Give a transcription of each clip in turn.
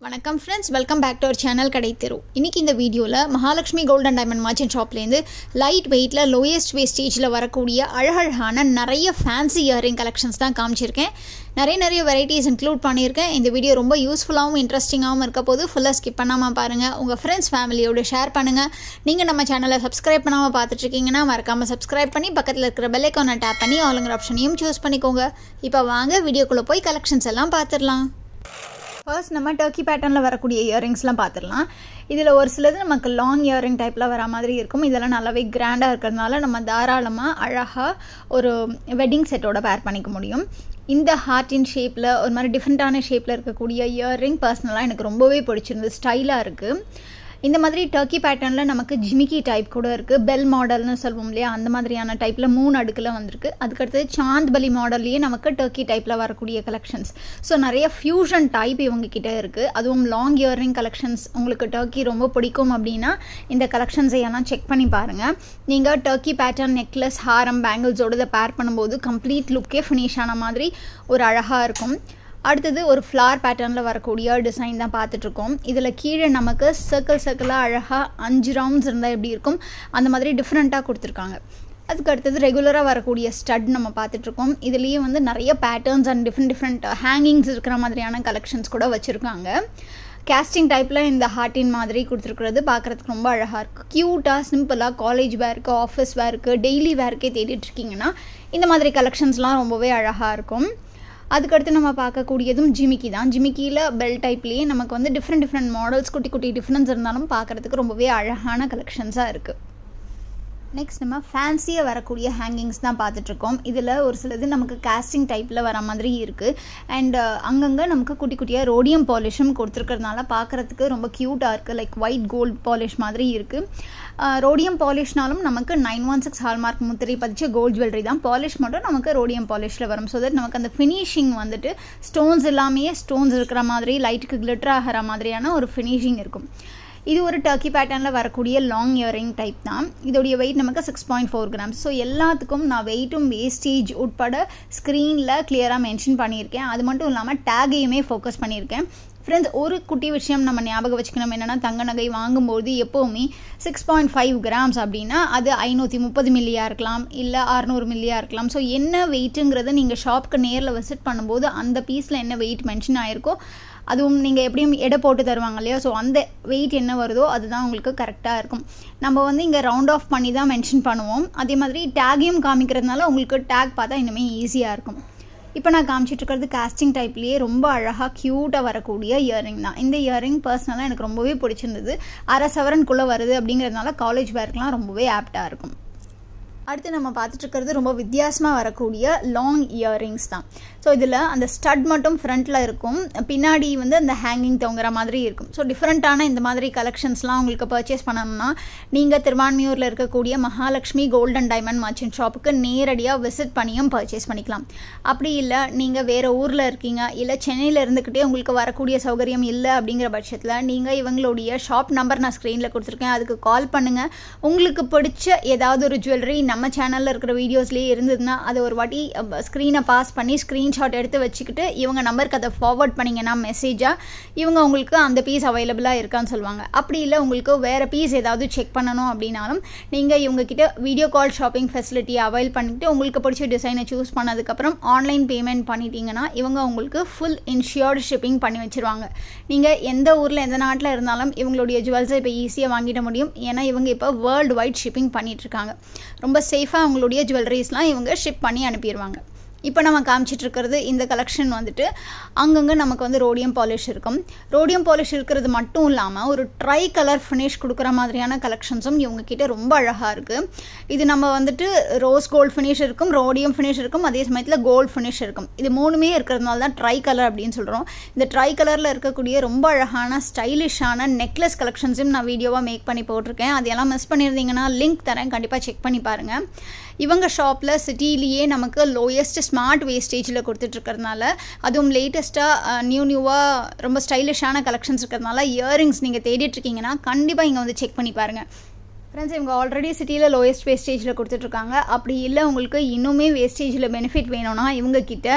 வணக்கம் friends welcome back to our channel கடை தெரு இன்றைக்கி இந்த வீடியோவில் Mahalakshmi gold and diamond merchant ஷாப்லேருந்து லைட் வெயிட்டில் லோயஸ்ட் வேஸ்டேஜில் வரக்கூடிய அழகழகான நிறைய ஃபேன்சி இயரிங் கலெக்ஷன்ஸ் தான் காமிச்சிருக்கேன் நிறைய நிறைய வெரைட்டிஸ் இன்க்ளூட் பண்ணியிருக்கேன் இந்த வீடியோ ரொம்ப யூஸ்ஃபுல்லாகவும் இன்ட்ரெஸ்டிங்காகவும் இருக்க போது ஃபுல்லாக ஸ்கிப் பண்ணாமல் பாருங்கள் உங்கள் ஃப்ரெண்ட்ஸ் ஃபேமிலியோடு ஷேர் பண்ணுங்கள் நீங்கள் நம்ம சேனலை சப்ஸ்கிரைப் பண்ணாமல் பார்த்துட்ருக்கீங்கன்னா மறக்காமல் சப்ஸ்கிரைப் பண்ணி பக்கத்தில் இருக்கிற பெல்லைக்கானை டேப் பண்ணி ஆளுங்கிற ஆப்ஷனையும் சூஸ் பண்ணிக்கோங்க இப்போ வாங்க வீடியோக்குள்ளே போய் கலெக்ஷன்ஸ் எல்லாம் பார்த்துடலாம் ஃபர்ஸ்ட் நம்ம டர்க்கி பேட்டர்னில் வரக்கூடிய இயரிங்ஸ்லாம் பார்த்துடலாம் இதில் ஒரு சிலது நமக்கு லாங் இயரிங் டைப்பில் வர மாதிரி இருக்கும் இதெல்லாம் நல்லாவே கிராண்டாக இருக்கிறதுனால நம்ம தாராளமாக அழகாக ஒரு வெட்டிங் செட்டோட பேர் பண்ணிக்க முடியும் இந்த ஹார்ட்டின் ஷேப்பில் ஒரு மாதிரி டிஃப்ரெண்ட்டான ஷேப்பில் இருக்கக்கூடிய இயரிங் பர்சனலாக எனக்கு ரொம்பவே பிடிச்சிருந்தது ஸ்டைலாக இருக்குது இந்த மாதிரி டர்க்கி பேட்டர்னில் நமக்கு ஜிமிக்கி டைப் கூட இருக்குது பெல் மாடல்னு சொல்லுவோம் இல்லையா அந்த மாதிரியான டைப்பில் மூணு அடுக்கில் வந்திருக்கு அதுக்கடுத்தது சாந்த்பலி மாடல்லையே நமக்கு டர்க்கி டைப்பில் வரக்கூடிய கலெக்ஷன்ஸ் ஸோ நிறைய ஃபியூஷன் டைப் இவங்க கிட்ட இருக்குது அதுவும் லாங் இயரிங் கலெக்ஷன்ஸ் உங்களுக்கு டர்க்கி ரொம்ப பிடிக்கும் அப்படின்னா இந்த கலெக்ஷன்ஸை எல்லாம் செக் பண்ணி பாருங்கள் நீங்கள் டர்க்கி பேட்டர்ன் நெக்லஸ் ஹாரம் பேங்கிள்ஸோட இதை பேர் பண்ணும்போது கம்ப்ளீட் லுக்கே ஃபினிஷ் ஆன மாதிரி ஒரு அழகாக இருக்கும் அடுத்தது ஒரு ஃப்ளார் பேட்டர்னில் வரக்கூடிய டிசைன் தான் பார்த்துட்ருக்கோம் இதில் கீழே நமக்கு சர்க்கிள் சர்க்கிளாக அழகாக அஞ்சு ரவுண்ட்ஸ் இருந்தால் எப்படி இருக்கும் அந்த மாதிரி டிஃப்ரெண்ட்டாக கொடுத்துருக்காங்க அதுக்கு அடுத்தது ரெகுலராக வரக்கூடிய ஸ்டட் நம்ம பார்த்துட்ருக்கோம் இதுலேயே வந்து நிறைய patterns and different different hangings இருக்கிற மாதிரியான கலெக்ஷன்ஸ் கூட வச்சுருக்காங்க கேஸ்டிங் டைப்பில் இந்த ஹார்ட்டின் மாதிரி கொடுத்துருக்குறது பார்க்குறதுக்கு ரொம்ப அழகாக இருக்குது க்யூட்டாக சிம்பிளாக காலேஜ் வேருக்கு ஆஃபீஸ் வேருக்கு டெய்லி வேர்க்கே தேடிட்டு இருக்கீங்கன்னா இந்த மாதிரி கலெக்ஷன்ஸ்லாம் ரொம்பவே அழகாக இருக்கும் அதுக்கடுத்து நம்ம பார்க்கக்கூடியதும் ஜிமிக்கி தான் ஜிமிக்கியில் பெல் டைப்லேயே நமக்கு வந்து டிஃப்ரெண்ட் டிஃப்ரெண்ட் மாடல்ஸ் குட்டி குட்டி டிஃப்ரென்ஸ் இருந்தாலும் பார்க்குறதுக்கு ரொம்பவே அழகான கலெக்ஷன்ஸாக இருக்குது நெக்ஸ்ட் நம்ம ஃபேன்சியாக வரக்கூடிய ஹேங்கிங்ஸ் தான் பார்த்துட்ருக்கோம் இதில் ஒரு சிலது நமக்கு காஸ்டிங் டைப்பில் வர மாதிரி இருக்குது அண்ட் அங்கங்கே நமக்கு குட்டி குட்டியாக ரோடியம் பாலிஷும் கொடுத்துருக்கறதுனால பார்க்குறதுக்கு ரொம்ப க்யூட்டாக இருக்குது லைக் ஒயிட் கோல்ட் பாலிஷ் மாதிரி இருக்குது ரோடியம் பாலிஷ்னாலும் நமக்கு நைன் ஒன் சிக்ஸ் ஹால்மார்க் முத்திரை பதிச்ச கோல்ட் ஜுவல்லரி தான் பாலிஷ் மட்டும் நமக்கு ரோடியம் பாலிஷில் வரும் ஸோ தட் நமக்கு அந்த ஃபினிஷிங் வந்துட்டு ஸ்டோன்ஸ் எல்லாமே ஸ்டோன்ஸ் இருக்கிற மாதிரி லைட்டுக்கு கிளிட்டர் ஆகிற மாதிரியான ஒரு ஃபினிஷிங் இருக்கும் இது ஒரு டர்க்கி பேட்டர்னில் வரக்கூடிய லாங் இயரிங் டைப் தான் இதோடைய வெயிட் நமக்கு six point four grams so எல்லாத்துக்கும் நான் வெயிட்டும் வேஸ்டேஜ் உட்பட ஸ்க்ரீனில் கிளியராக மென்ஷன் பண்ணியிருக்கேன் அது மட்டும் இல்லாமல் டேகையுமே ஃபோக்கஸ் பண்ணியிருக்கேன் ஃப்ரெண்ட்ஸ் ஒரு குட்டி விஷயம் நம்ம ஞாபகம் வச்சுக்கணும் என்னென்னா தங்க நகை வாங்கும்போது எப்போவுமே சிக்ஸ் பாயிண்ட் ஃபைவ் கிராம்ஸ் அப்படின்னா அது ஐநூற்றி முப்பது மில்லியாக இருக்கலாம் இல்லை அறநூறு மில்லியாக இருக்கலாம் ஸோ என்ன வெயிட்டுங்கிறத நீங்கள் ஷாப்புக்கு நேரில் விசிட் பண்ணும்போது அந்த பீஸில் என்ன வெயிட் மென்ஷன் ஆயிருக்கோ அதுவும் நீங்கள் எப்படியும் எடை போட்டு தருவாங்க இல்லையா ஸோ அந்த வெயிட் என்ன வருதோ அதுதான் உங்களுக்கு கரெக்டாக இருக்கும் நம்ம வந்து இங்கே ரவுண்ட் ஆஃப் பண்ணி தான் மென்ஷன் பண்ணுவோம் அதே மாதிரி டேகையும் காமிக்கிறதுனால உங்களுக்கு டேக் பார்த்தா இன்னுமே ஈஸியாக இருக்கும் இப்போ நான் காமிச்சிட்டு இருக்கிறது காஸ்டிங் டைப்லேயே ரொம்ப அழகாக க்யூட்டாக வரக்கூடிய இயரிங் தான் இந்த இயரிங் பர்சனலாக எனக்கு ரொம்பவே பிடிச்சிருந்தது அரை சவரனுக்குள்ளே வருது அப்படிங்கிறதுனால காலேஜ் வேர்க்கெலாம் ரொம்பவே ஆப்டாக இருக்கும் அடுத்து நம்ம பார்த்துட்டு இருக்கிறது ரொம்ப வித்தியாசமாக வரக்கூடிய லாங் இயரிங்ஸ் தான் ஸோ இதில் அந்த ஸ்டட் மட்டும் ஃப்ரண்ட்டில் இருக்கும் பின்னாடி வந்து அந்த ஹேங்கிங் தொங்குற மாதிரி இருக்கும் ஸோ டிஃப்ரெண்ட்டான இந்த மாதிரி கலெக்ஷன்ஸ்லாம் உங்களுக்கு பர்ச்சேஸ் பண்ணணும்னா நீங்கள் திருவான்மியூரில் இருக்கக்கூடிய மகாலட்சுமி கோல்டன் டைமண்ட் மர்ச்சன்ட் ஷாப்புக்கு நேரடியாக விசிட் பண்ணியும் பர்ச்சேஸ் பண்ணிக்கலாம் அப்படி இல்லை நீங்கள் வேறு ஊரில் இருக்கீங்க இல்லை சென்னையில் இருந்துக்கிட்டே உங்களுக்கு வரக்கூடிய சௌகரியம் இல்லை அப்படிங்கிற பட்சத்தில் நீங்கள் இவங்களுடைய ஷாப் நம்பர் நான் ஸ்க்ரீனில் கொடுத்துருக்கேன் அதுக்கு கால் பண்ணுங்கள் உங்களுக்கு பிடிச்ச ஏதாவது ஒரு ஜுவல்லரி நம்ம சேனலில் இருக்கிற வீடியோஸ்லேயே இருந்ததுன்னா அதை ஒரு வாட்டி ஸ்க்ரீனை பாஸ் பண்ணி ஸ்க்ரீன்ஷாட் எடுத்து வச்சுக்கிட்டு இவங்க நம்பருக்கு அதை ஃபார்வர்ட் பண்ணிங்கன்னா மெசேஜாக இவங்க உங்களுக்கு அந்த பீஸ் அவைலபிளாக இருக்கான்னு சொல்லுவாங்க அப்படி இல்லை உங்களுக்கு வேறு பீஸ் ஏதாவது செக் பண்ணணும் அப்படின்னாலும் நீங்கள் இவங்கக்கிட்ட video call shopping facility avail பண்ணிவிட்டு உங்களுக்கு பிடிச்ச டிசைனை சூஸ் பண்ணதுக்கப்புறம் ஆன்லைன் பேமெண்ட் பண்ணிட்டீங்கன்னா இவங்க உங்களுக்கு ஃபுல் இன்ஷியர்டு ஷிப்பிங் பண்ணி வச்சுருவாங்க நீங்கள் எந்த ஊரில் எந்த நாட்டில் இருந்தாலும் இவங்களுடைய ஜுவல்ஸை இப்போ ஈஸியாக வாங்கிட முடியும் ஏன்னா இவங்க இப்போ வேர்ல்டு வைட் ஷிப்பிங் பண்ணிகிட்ருக்காங்க ரொம்ப சேஃபாக அவங்களுடைய ஜுவல்லரிஸ்லாம் இவங்க ஷிப் பண்ணி அனுப்பிடுவாங்க இப்போ நம்ம காமிச்சிட்டு இருக்கிறது இந்த கலெக்ஷன் வந்துட்டு அங்கங்கே நமக்கு வந்து ரோடியம் பாலிஷ் இருக்கும் ரோடியம் பாலிஷ் இருக்கிறது மட்டும் இல்லாமல் ஒரு ட்ரை கலர் ஃபினிஷ் கொடுக்குற மாதிரியான கலெக்ஷன்ஸும் இவங்க கிட்ட ரொம்ப அழகாக இருக்குது இது நம்ம வந்துட்டு ரோஸ் கோல்ட் ஃபினிஷ் இருக்கும் ரோடியம் ஃபினிஷ் இருக்கும் அதே சமயத்தில் கோல்ட் ஃபினிஷ் இருக்கும் இது மூணுமே இருக்கிறதுனால தான் ட்ரை கலர் அப்படின்னு சொல்கிறோம் இந்த ட்ரை கலரில் இருக்கக்கூடிய ரொம்ப அழகான ஸ்டைலிஷான நெக்லஸ் கலெக்ஷன்ஸும் நான் வீடியோவாக மேக் பண்ணி போட்டிருக்கேன் அதையெல்லாம் மிஸ் பண்ணியிருந்தீங்கன்னா லிங்க் தரேன் கண்டிப்பாக செக் பண்ணி பாருங்கள் இவங்க ஷாப்பில் சிட்டிலேயே நமக்கு லோயஸ்ட் ஸ்மார்ட் வேஸ்டேஜில் கொடுத்துட்ருக்கறதுனால அதுவும் லேட்டஸ்ட்டாக நியூ நியூவாக ரொம்ப ஸ்டைலிஷான கலெக்ஷன்ஸ் இருக்கிறதுனால இயரிங்ஸ் நீங்கள் தேடிட்டுருக்கீங்கன்னா கண்டிப்பாக இங்கே வந்து செக் பண்ணி பாருங்கள் ஃப்ரெண்ட்ஸ் இவங்க ஆல்ரெடி சிட்டியில் லோயஸ்ட் வேஸ்டேஜில் கொடுத்துட்ருக்காங்க அப்படி இல்லை உங்களுக்கு இன்னுமே வேஸ்டேஜில் பெனிஃபிட் வேணும்னா இவங்க கிட்ட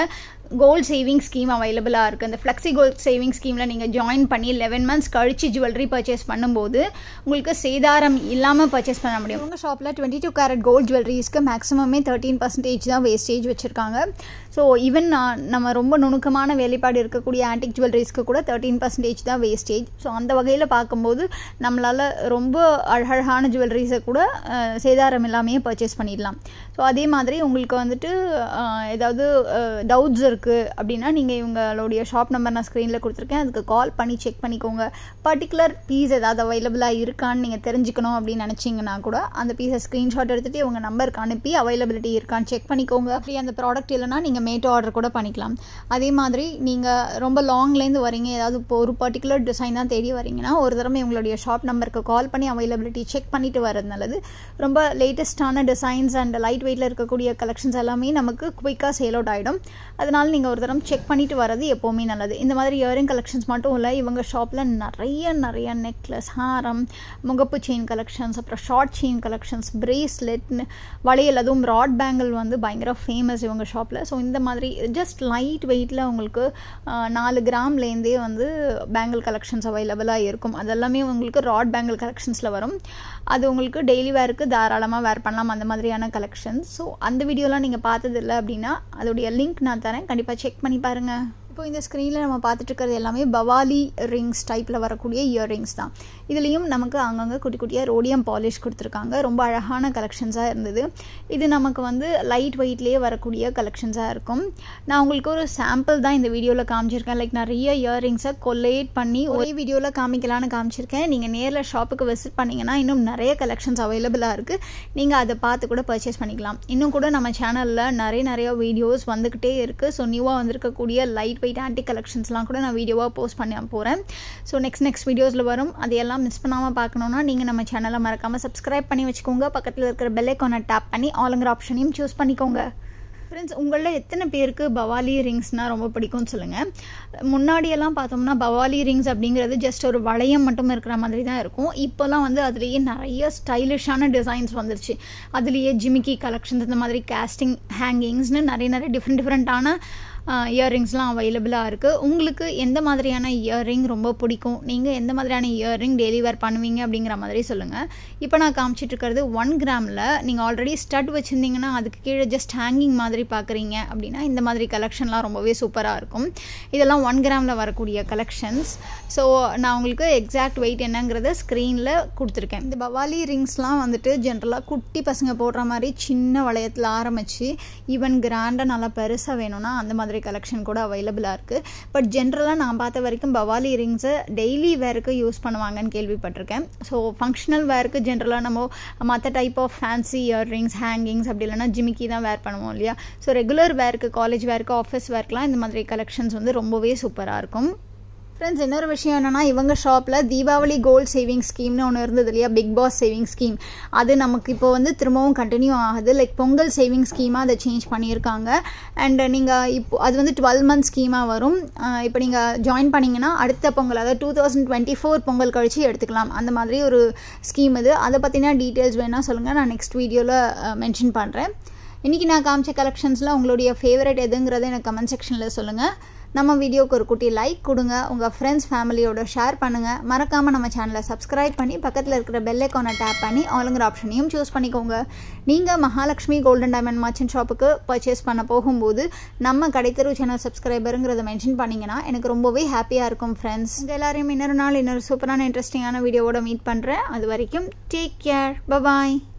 கோல்ட் சேவிங் ஸ்கீம் அவைலபிளாக இருக்குது அந்த ஃப்ளெக்ஸி கோல்ட் சேவிங் ஸ்கீமில் நீங்கள் ஜாயின் பண்ணி லெவன் மந்த்ஸ் கழிச்சு ஜுவல்லரி பர்ச்சேஸ் பண்ணும்போது உங்களுக்கு சேதாரம் இல்லாமல் பர்ச்சேஸ் பண்ண முடியும் உங்கள் ஷாப்பில் டுவெண்ட்டி டூ கேரட் கோல்ட் ஜுவல்லரிஸ்க்கு மேக்ஸிமமே தேர்ட்டீன் பர்சன்டேஜ் தான் வேஸ்டேஜ் வச்சுருக்காங்க ஸோ ஈவன் நம்ம ரொம்ப நுணுக்கமான வேலைப்பாடு இருக்கக்கூடிய ஆன்டிக் ஜுவல்லரிஸ்க்கு கூட தேர்ட்டீன் பர்சன்டேஜ் தான் வேஸ்டேஜ் ஸோ அந்த வகையில் பார்க்கும்போது நம்மளால் ரொம்ப அழகழகான ஜுவல்லரிஸை கூட சேதாரம் இல்லாமையே பர்ச்சேஸ் பண்ணிடலாம் ஸோ அதே மாதிரி உங்களுக்கு வந்துட்டு ஏதாவது டவுட்ஸ் இருக்குது அப்படின்னா நீங்கள் இவங்களுடைய ஷாப் நம்பர் நான் ஸ்க்ரீனில் கொடுத்துருக்கேன் அதுக்கு கால் பண்ணி செக் பண்ணிக்கோங்க பர்டிகுலர் பீஸ் ஏதாவது அவைலபிளாக இருக்கான்னு நீங்கள் தெரிஞ்சுக்கணும் அப்படின்னு நினச்சிங்கன்னா கூட அந்த பீஸை ஸ்க்ரீன்ஷாட் எடுத்துகிட்டு உங்கள் நம்பருக்கு அனுப்பி அவைலபிலிட்டி இருக்கான்னு செக் பண்ணிக்கோங்க அப்படி அந்த ப்ராடக்ட் இல்லைனா நீங்கள் மேட்டோ ஆர்டர் கூட பண்ணிக்கலாம் அதே மாதிரி நீங்கள் ரொம்ப லாங்லேருந்து வரீங்க ஏதாவது இப்போ ஒரு பர்டிகுலர் டிசைன் தான் தேடி வரீங்கன்னா ஒரு தடவை உங்களுடைய ஷாப் நம்பருக்கு கால் பண்ணி அவைலபிலிட்டி செக் பண்ணிட்டு வரது நல்லது ரொம்ப லேட்டஸ்டான டிசைன்ஸ் அண்ட் லைட் வெயிட்டில் இருக்கக்கூடிய கலெக்ஷன்ஸ் எல்லாமே நமக்கு குயிக்காக சேல் அவுட் ஆகிடும் அதனால நீங்கள் ஒரு தரம் செக் பண்ணிட்டு வரது எப்போவுமே நல்லது இந்த மாதிரி இயரிங் கலெக்ஷன்ஸ் மட்டும் இல்லை இவங்க ஷாப்பில் நிறைய நிறைய நெக்லஸ் ஹாரம் முகப்பு செயின் கலெக்ஷன்ஸ் அப்புறம் ஷார்ட் செயின் கலெக்ஷன்ஸ் பிரேஸ்லெட் வளையல் அதுவும் ராட் பேங்கிள் வந்து பயங்கர ஃபேமஸ் இவங்க ஷாப்பில் ஸோ இந்த மாதிரி ஜஸ்ட் லைட் வெயிட்டில் உங்களுக்கு நாலு கிராம்லேருந்தே வந்து பேங்கிள் கலெக்ஷன்ஸ் அவைலபிளாக இருக்கும் அதெல்லாமே உங்களுக்கு ராட் பேங்கிள் கலெக்ஷன்ஸில் வரும் அது உங்களுக்கு டெய்லி வேருக்கு தாராளமாக வேர் பண்ணலாம் அந்த மாதிரியான கலெக்ஷன்ஸ் ஸோ அந்த வீடியோலாம் நீங்கள் பார்த்ததில்ல அப்படின்னா அதோடைய லிங்க் நான் தரேன் கண்டிப்பாக செக் பண்ணி பாருங்கள் இப்போ இந்த ஸ்க்ரீனில் நம்ம பார்த்துட்டு இருக்கிறது எல்லாமே பவாலி ரிங்ஸ் டைப்பில் வரக்கூடிய இயர்ரிங்ஸ் தான் இதுலேயும் நமக்கு அங்கங்கே குட்டி குட்டியாக ரோடியம் பாலிஷ் கொடுத்துருக்காங்க ரொம்ப அழகான கலெக்ஷன்ஸாக இருந்தது இது நமக்கு வந்து லைட் வெயிட்லேயே வரக்கூடிய கலெக்ஷன்ஸாக இருக்கும் நான் உங்களுக்கு ஒரு சாம்பிள் தான் இந்த வீடியோவில் காமிச்சிருக்கேன் லைக் நிறைய இயர்ரிங்ஸை கொல்லேட் பண்ணி ஒரே வீடியோவில் காமிக்கலான்னு காமிச்சிருக்கேன் நீங்கள் நேரில் ஷாப்புக்கு விசிட் பண்ணிங்கன்னா இன்னும் நிறைய கலெக்ஷன்ஸ் அவைலபிளாக இருக்குது நீங்கள் அதை பார்த்து கூட பர்ச்சேஸ் பண்ணிக்கலாம் இன்னும் கூட நம்ம சேனலில் நிறைய நிறைய வீடியோஸ் வந்துக்கிட்டே இருக்குது ஸோ நியூவாக வந்திருக்கக்கூடிய லைட் வெயிட் ஆன்டி கலெக்ஷன்ஸ்லாம் கூட நான் வீடியோவாக போஸ்ட் பண்ண போகிறேன் ஸோ நெக்ஸ்ட் நெக்ஸ்ட் வீடியோஸில் வரும் அதையெல்லாம் மிஸ் பண்ணாமல் பார்க்கணுன்னா நீங்கள் நம்ம சேனலை மறக்காமல் சப்ஸ்கிரைப் பண்ணி வச்சுக்கோங்க பக்கத்தில் இருக்கிற பெல்லைக்கானை டேப் பண்ணி ஆளுங்கிற ஆப்ஷனையும் சூஸ் பண்ணிக்கோங்க ஃப்ரெண்ட்ஸ் உங்களில் எத்தனை பேருக்கு பவாலி ரிங்ஸ்னால் ரொம்ப பிடிக்கும்னு சொல்லுங்கள் முன்னாடியெல்லாம் பார்த்தோம்னா பவாலி ரிங்ஸ் அப்படிங்கிறது ஜஸ்ட் ஒரு வளையம் மட்டும் இருக்கிற மாதிரி தான் இருக்கும் இப்போல்லாம் வந்து அதுலேயே நிறைய ஸ்டைலிஷான டிசைன்ஸ் வந்துருச்சு அதுலேயே ஜிமிக்கி கலெக்ஷன்ஸ் இந்த மாதிரி கேஸ்டிங் ஹேங்கிங்ஸ்னு நிறைய நிறைய டிஃப்ரெண்ட் டிஃப்ரெண்ட்டான இயர்ரிங்ஸ்லாம் அவைலபிளாக இருக்குது உங்களுக்கு எந்த மாதிரியான இயர்ரிங் ரொம்ப பிடிக்கும் நீங்கள் எந்த மாதிரியான இயர்ரிங் டெய்லி வேர் பண்ணுவீங்க அப்படிங்கிற மாதிரி சொல்லுங்கள் இப்போ நான் காமிச்சிட்டு இருக்கிறது ஒன் கிராமில் நீங்கள் ஆல்ரெடி ஸ்டட் வச்சுருந்தீங்கன்னா அதுக்கு கீழே ஜஸ்ட் ஹேங்கிங் மாதிரி பார்க்குறீங்க அப்படின்னா இந்த மாதிரி கலெக்ஷன்லாம் ரொம்பவே சூப்பராக இருக்கும் இதெல்லாம் ஒன் கிராமில் வரக்கூடிய கலெக்ஷன்ஸ் ஸோ நான் உங்களுக்கு எக்ஸாக்ட் வெயிட் என்னங்கிறத ஸ்க்ரீனில் கொடுத்துருக்கேன் இந்த பவாலி ரிங்ஸ்லாம் வந்துட்டு ஜென்ரலாக குட்டி பசங்க போடுற மாதிரி சின்ன வளையத்தில் ஆரம்பித்து ஈவன் கிராண்டாக நல்லா பெருசாக வேணும்னா அந்த மாதிரி மாதிரி கலெக்ஷன் கூட அவைலபிளாக இருக்குது பட் ஜென்ரலாக நான் பார்த்த வரைக்கும் பவாலி ரிங்ஸை டெய்லி வேருக்கு யூஸ் பண்ணுவாங்கன்னு கேள்விப்பட்டிருக்கேன் ஸோ ஃபங்க்ஷனல் வேருக்கு ஜென்ரலாக நம்ம மற்ற type of fancy earrings hangings அப்படி இல்லைனா ஜிமிக்கி தான் வேர் பண்ணுவோம் இல்லையா ஸோ ரெகுலர் வேருக்கு காலேஜ் வேருக்கு ஆஃபீஸ் வேர்க்கெலாம் இந்த மாதிரி கலெக்ஷன்ஸ் வந்து ரொம்பவே சூப்பராக இருக்கும் ஃப்ரெண்ட்ஸ் இன்னொரு விஷயம் என்னென்னா இவங்க ஷாப்பில் தீபாவளி கோல்ட் சேவிங் ஸ்கீம்னு ஒன்று இருந்தது இல்லையா பிக் பாஸ் சேவிங் ஸ்கீம் அது நமக்கு இப்போ வந்து திரும்பவும் கண்டினியூ ஆகுது லைக் பொங்கல் சேவிங் ஸ்கீமாக அதை சேஞ்ச் பண்ணியிருக்காங்க அண்ட் நீங்கள் இப்போ அது வந்து டுவெல் மந்த் ஸ்கீமாக வரும் இப்போ நீங்கள் ஜாயின் பண்ணிங்கன்னா அடுத்த பொங்கல் அதாவது two thousand twenty four Pongal கழிச்சு எடுத்துக்கலாம் அந்த மாதிரி ஒரு ஸ்கீம் இது அதை பற்றின டீட்டெயில்ஸ் வேணால் சொல்லுங்கள் நான் நெக்ஸ்ட் வீடியோவில் மென்ஷன் பண்ணுறேன் இன்றைக்கி நான் காமிச்ச கலெக்ஷன்ஸில் உங்களுடைய ஃபேவரட் எதுங்கிறத எனக்கு கமெண்ட் செக்ஷனில் சொல்லுங்கள் நம்ம வீடியோக்கு ஒரு குட்டி லைக் கொடுங்க உங்கள் ஃப்ரெண்ட்ஸ் ஃபேமிலியோட ஷேர் பண்ணுங்கள் மறக்காமல் நம்ம சேனலை சப்ஸ்கிரைப் பண்ணி பக்கத்தில் இருக்கிற பெல் ஐக்கானை டேப் பண்ணி ஆளுங்கிற ஆப்ஷனையும் சூஸ் பண்ணிக்கோங்க நீங்கள் மகாலட்சுமி கோல்டன் டைமண்ட் மர்ச்சன்ட் ஷாப்புக்கு பர்ச்சேஸ் பண்ண போகும்போது நம்ம கடைத்தெரு சேனல் சப்ஸ்கிரைபருங்கிறத மென்ஷன் பண்ணிங்கன்னா எனக்கு ரொம்பவே ஹாப்பியாக இருக்கும் ஃப்ரெண்ட்ஸ் உங்கள் எல்லாரையும் இன்னொரு நாள் இன்னொரு சூப்பரான இன்ட்ரெஸ்டிங்கான வீடியோவோட மீட் பண்ணுறேன் அது வரைக்கும் டேக் கேர் பபாய்